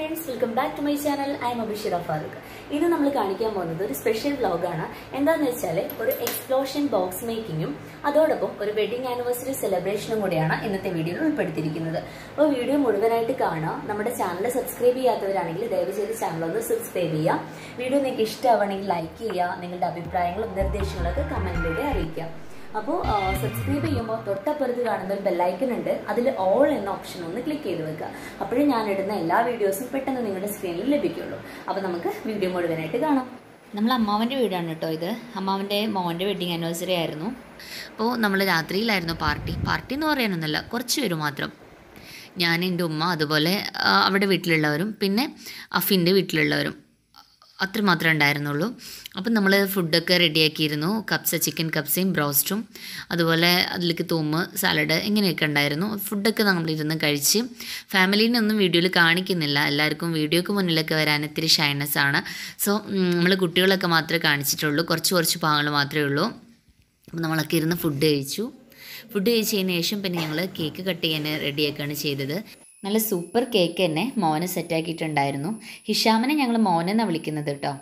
friends welcome back to my channel I'm Abhishira Farooq ഇന്ന് നമ്മൾ കാണിക്കാൻ പോകുന്നത് ഒരു സ്പെഷ്യൽ വ്ലോഗാണ് എന്താണെന്ന് വെച്ചാൽ ഒരു എക്സ്പ്ലോഷൻ ബോക്സ് മേക്കിങ്ങും അതോടൊപ്പം ഒരു വെഡിങ് ആനിവേഴ്സറി സെലിബ്രേഷനും കൂടിയാണ് ഇന്നത്തെ വീഡിയോയിൽ ഉൾപ്പെടുത്തിയിരിക്കുന്നത് അപ്പോൾ വീഡിയോ മുഴുവനായിട്ട് കാണാം നമ്മുടെ ചാനൽ സബ്സ്ക്രൈബ് ചെയ്യാത്തവരാണെങ്കിൽ ദയവ് ചെയ്ത് ചാനൽ ഒന്ന് സബ്സ്ക്രൈബ് ചെയ്യുക വീഡിയോ നിങ്ങൾക്ക് ഇഷ്ടമാവണമെങ്കിൽ ലൈക്ക് ചെയ്യുക നിങ്ങളുടെ അഭിപ്രായങ്ങളും നിർദ്ദേശങ്ങളൊക്കെ കമൻറ്റിലൂടെ അറിയിക്കുക അപ്പോൾ സബ്സ്ക്രൈബ് ചെയ്യുമ്പോൾ തൊട്ടപ്പുറത്ത് കാണുന്ന ഒരു ബെല്ലൈക്കൺ ഉണ്ട് അതിൽ ഓൾ എന്ന ഓപ്ഷൻ ഒന്ന് ക്ലിക്ക് ചെയ്ത് വെക്കുക അപ്പോഴേ ഞാൻ ഇടുന്ന എല്ലാ വീഡിയോസും പെട്ടെന്ന് നിങ്ങളുടെ സ്ക്രീനിൽ ലഭിക്കുള്ളൂ അപ്പോൾ നമുക്ക് വീഡിയോ മുഴുവനായിട്ട് കാണാം നമ്മൾ അമ്മാവൻ്റെ വീടാണ് കേട്ടോ ഇത് അമ്മാവൻ്റെ മോൻ്റെ വെഡിങ് ആനിവേഴ്സറി ആയിരുന്നു അപ്പോൾ നമ്മൾ രാത്രിയിലായിരുന്നു പാർട്ടി പാർട്ടി എന്ന് പറയാനൊന്നുമല്ല കുറച്ച് പേര് മാത്രം ഞാൻ എൻ്റെ ഉമ്മ അതുപോലെ ആ, അവിടെ വീട്ടിലുള്ളവരും പിന്നെ അഫിൻ്റെ വീട്ടിലുള്ളവരും അത്ര മാത്രമേ ഉണ്ടായിരുന്നുള്ളൂ അപ്പം നമ്മൾ ഫുഡൊക്കെ റെഡിയാക്കിയിരുന്നു കപ്സ ചിക്കൻ കപ്സയും ബ്രോസ്റ്റും അതുപോലെ അതിലേക്ക് തൂമ്പ് സാലഡ് ഇങ്ങനെയൊക്കെ ഉണ്ടായിരുന്നു ഫുഡൊക്കെ നമ്മളിരുന്ന് കഴിച്ച് ഫാമിലീനെ ഒന്നും വീഡിയോയിൽ കാണിക്കുന്നില്ല എല്ലാവർക്കും വീഡിയോക്ക് മുന്നിലൊക്കെ വരാൻ ഇത്തിരി ഷൈനസ് ആണ് സോ നമ്മൾ കുട്ടികളൊക്കെ മാത്രമേ കാണിച്ചിട്ടുള്ളൂ കുറച്ച് കുറച്ച് പാവങ്ങൾ മാത്രമേ ഉള്ളൂ അപ്പോൾ നമ്മളൊക്കെ ഇരുന്ന് ഫുഡ് കഴിച്ചു ഫുഡ് കഴിച്ചതിന് ശേഷം പിന്നെ ഞങ്ങൾ കേക്ക് കട്ട് ചെയ്യാൻ റെഡിയാക്കുകയാണ് ചെയ്തത് നല്ല സൂപ്പർ കേക്ക് തന്നെ മോനെ സെറ്റാക്കിയിട്ടുണ്ടായിരുന്നു ഹിഷാമിനെ ഞങ്ങൾ മോനെന്നാണ് വിളിക്കുന്നത് കേട്ടോ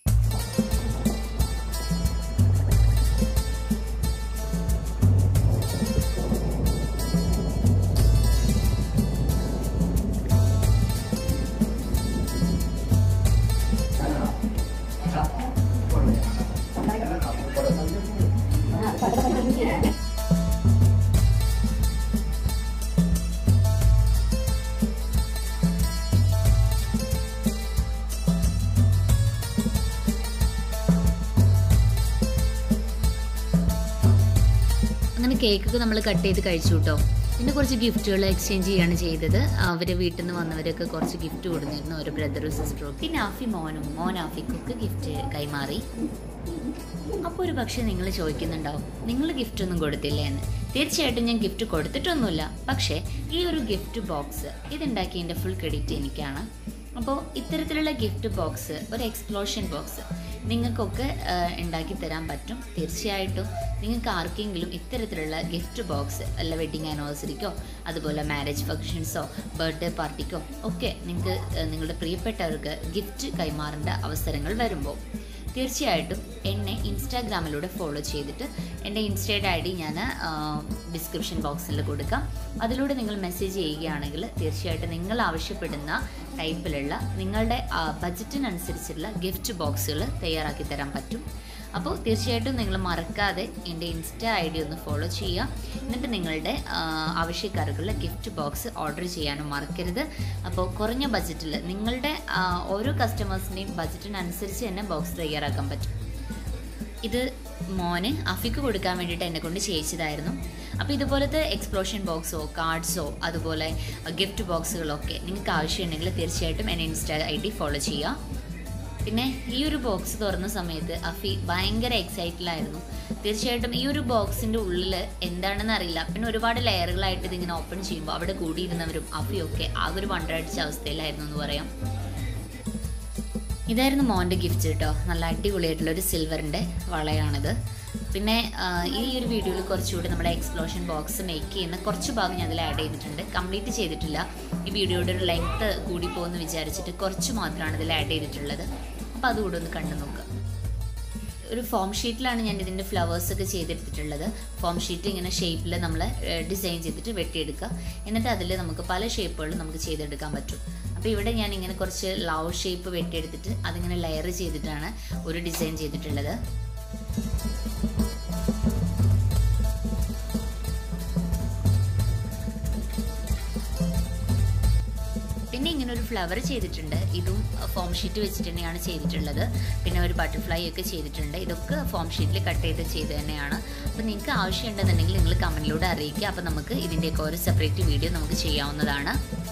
അങ്ങനെ കേക്കൊക്കെ നമ്മൾ കട്ട് ചെയ്ത് കഴിച്ചു കേട്ടോ പിന്നെ കുറച്ച് ഗിഫ്റ്റുകൾ എക്സ്ചേഞ്ച് ചെയ്യാണ് ചെയ്തത് അവർ വീട്ടിൽ നിന്ന് വന്നവരൊക്കെ കുറച്ച് ഗിഫ്റ്റ് കൊടുത്തിരുന്നു ഒരു ബ്രദറും സിസ്റ്ററും പിന്നെ ആഫി മോനും മോൻ ആഫിക്കൊക്കെ ഗിഫ്റ്റ് കൈമാറി അപ്പോൾ ഒരു പക്ഷേ നിങ്ങൾ ചോദിക്കുന്നുണ്ടാവും നിങ്ങൾ ഗിഫ്റ്റ് ഒന്നും കൊടുത്തില്ലേ എന്ന് തീർച്ചയായിട്ടും ഞാൻ ഗിഫ്റ്റ് കൊടുത്തിട്ടൊന്നുമില്ല പക്ഷേ ഈ ഒരു ഗിഫ്റ്റ് ബോക്സ് ഇതുണ്ടാക്കിയതിൻ്റെ ഫുൾ ക്രെഡിറ്റ് എനിക്കാണ് അപ്പോൾ ഇത്തരത്തിലുള്ള ഗിഫ്റ്റ് ബോക്സ് ഒരു എക്സ്പ്ലോഷൻ ബോക്സ് നിങ്ങൾക്കൊക്കെ ആ, ഉണ്ടാക്കി തരാൻ പറ്റും തീർച്ചയായിട്ടും നിങ്ങൾക്ക് ആർക്കെങ്കിലും ഇത്തരത്തിലുള്ള ഗിഫ്റ്റ് ബോക്സ് അല്ല വെഡിങ് ആനിവേഴ്സറിക്കോ അതുപോലെ മാരേജ് ഫംഗ്ഷൻസോ ബർത്ത്ഡേ പാർട്ടിക്കോ ഒക്കെ നിങ്ങൾക്ക് ആ, നിങ്ങളുടെ പ്രിയപ്പെട്ടവർക്ക് ഗിഫ്റ്റ് കൈമാറേണ്ട അവസരങ്ങൾ വരുമ്പോൾ തീർച്ചയായിട്ടും എന്നെ ഇൻസ്റ്റാഗ്രാമിലൂടെ ഫോളോ ചെയ്തിട്ട് എൻ്റെ ഇൻസ്റ്റയുടെ ഐ ഡി ഞാൻ ഡിസ്ക്രിപ്ഷൻ ബോക്സിൽ കൊടുക്കാം അതിലൂടെ നിങ്ങൾ മെസ്സേജ് ചെയ്യുകയാണെങ്കിൽ തീർച്ചയായിട്ടും നിങ്ങൾ ആവശ്യപ്പെടുന്ന ടൈപ്പിലുള്ള നിങ്ങളുടെ ആ, ബജറ്റിനനുസരിച്ചുള്ള ഗിഫ്റ്റ് ബോക്സുകൾ തയ്യാറാക്കി തരാൻ പറ്റും അപ്പോൾ തീർച്ചയായിട്ടും നിങ്ങൾ മറക്കാതെ എൻ്റെ ഇൻസ്റ്റ ഐ ഡി ഒന്ന് ഫോളോ ചെയ്യുക എന്നിട്ട് നിങ്ങളുടെ ആ, ആവശ്യക്കാർക്കുള്ള ഗിഫ്റ്റ് ബോക്സ് ഓർഡർ ചെയ്യാനും മറക്കരുത് അപ്പോൾ കുറഞ്ഞ ബജറ്റിൽ നിങ്ങളുടെ ആ, ഓരോ കസ്റ്റമേഴ്സിൻ്റെയും ബജറ്റിനനുസരിച്ച് തന്നെ ബോക്സ് തയ്യാറാക്കാൻ പറ്റും ഇത് മോന് അഫിക്ക് കൊടുക്കാൻ വേണ്ടിയിട്ട് എന്നെ കൊണ്ട് ചെയ്യിച്ചതായിരുന്നു അപ്പോൾ ഇതുപോലത്തെ എക്സ്പ്ലോഷൻ ബോക്സോ കാർഡ്സോ അതുപോലെ ഗിഫ്റ്റ് ബോക്സുകളൊക്കെ നിങ്ങൾക്ക് ആവശ്യമുണ്ടെങ്കിൽ തീർച്ചയായിട്ടും എന്നെ ഇൻസ്റ്റാ ഐ ഡി ഫോളോ ചെയ്യുക പിന്നെ ഈ ഒരു ബോക്സ് തുറന്ന സമയത്ത് അഫി ഭയങ്കര എക്സൈറ്റഡായിരുന്നു തീർച്ചയായിട്ടും ഈ ഒരു ബോക്സിൻ്റെ ഉള്ളിൽ എന്താണെന്ന് അറിയില്ല പിന്നെ ഒരുപാട് ലെയറുകളായിട്ട് ഇതിങ്ങനെ ഓപ്പൺ ചെയ്യുമ്പോൾ അവിടെ കൂടിയിരുന്നവരും അഫിയൊക്കെ ആകെ ഒരു വണ്ടടിച്ച അവസ്ഥയിലായിരുന്നു എന്ന് പറയാം ഇതായിരുന്നു മോൻ്റെ ഗിഫ്റ്റ് കേട്ടോ നല്ല അടിപൊളിയായിട്ടുള്ള ഒരു സിൽവറിൻ്റെ വളയാണിത് പിന്നെ ആ, ഈ ഒരു വീഡിയോയിൽ കുറച്ചുകൂടി നമ്മുടെ എക്സ്പ്ലോഷൻ ബോക്സ് മേക്ക് ചെയ്യുന്ന കുറച്ച് ഭാഗം ഞാൻ അതിൽ ആഡ് ചെയ്തിട്ടുണ്ട് കംപ്ലീറ്റ് ചെയ്തിട്ടില്ല ഈ വീഡിയോയുടെ ഒരു ലെങ്ത്ത് കൂടി പോകുമെന്ന് വിചാരിച്ചിട്ട് കുറച്ച് മാത്രമാണ് ഇതിൽ ആഡ് ചെയ്തിട്ടുള്ളത് അപ്പോൾ അതുകൂടെ ഒന്ന് കണ്ടു നോക്കുക ഒരു ഫോം ഷീറ്റിലാണ് ഞാൻ ഇതിൻ്റെ ഫ്ലവേഴ്സ് ഒക്കെ ചെയ്തെടുത്തിട്ടുള്ളത് ഫോം ഷീറ്റ് ഇങ്ങനെ ഷേപ്പിൽ നമ്മൾ ഡിസൈൻ ചെയ്തിട്ട് വെട്ടിയെടുക്കുക എന്നിട്ട് അതിൽ നമുക്ക് പല ഷേപ്പുകളും നമുക്ക് ചെയ്തെടുക്കാൻ പറ്റും അപ്പോൾ ഇവിടെ ഞാൻ ഇങ്ങനെ കുറച്ച് ലവ് ഷേപ്പ് വെട്ടിയെടുത്തിട്ട് അതിങ്ങനെ ലെയർ ചെയ്തിട്ടാണ് ഒരു ഡിസൈൻ ചെയ്തിട്ടുള്ളത് പിന്നെ ഇങ്ങനെ ഒരു ഫ്ലവർ ചെയ്തിട്ടുണ്ട് ഇതും ഫോം ഷീറ്റ് വെച്ചിട്ട് തന്നെയാണ് ചെയ്തിട്ടുള്ളത് പിന്നെ ഒരു ബട്ടർഫ്ലൈ ഒക്കെ ചെയ്തിട്ടുണ്ട് ഇതൊക്കെ ഫോം ഷീറ്റിൽ കട്ട് ചെയ്ത് ചെയ്ത് തന്നെയാണ് അപ്പോൾ നിങ്ങൾക്ക് ആവശ്യമുണ്ടെന്നുണ്ടെങ്കിൽ നിങ്ങൾ കമൻറ്റിലൂടെ അറിയിക്കുക അപ്പോൾ നമുക്ക് ഇതിൻ്റെയൊക്കെ ഒരു സെപ്പറേറ്റ് വീഡിയോ നമുക്ക് ചെയ്യാവുന്നതാണ്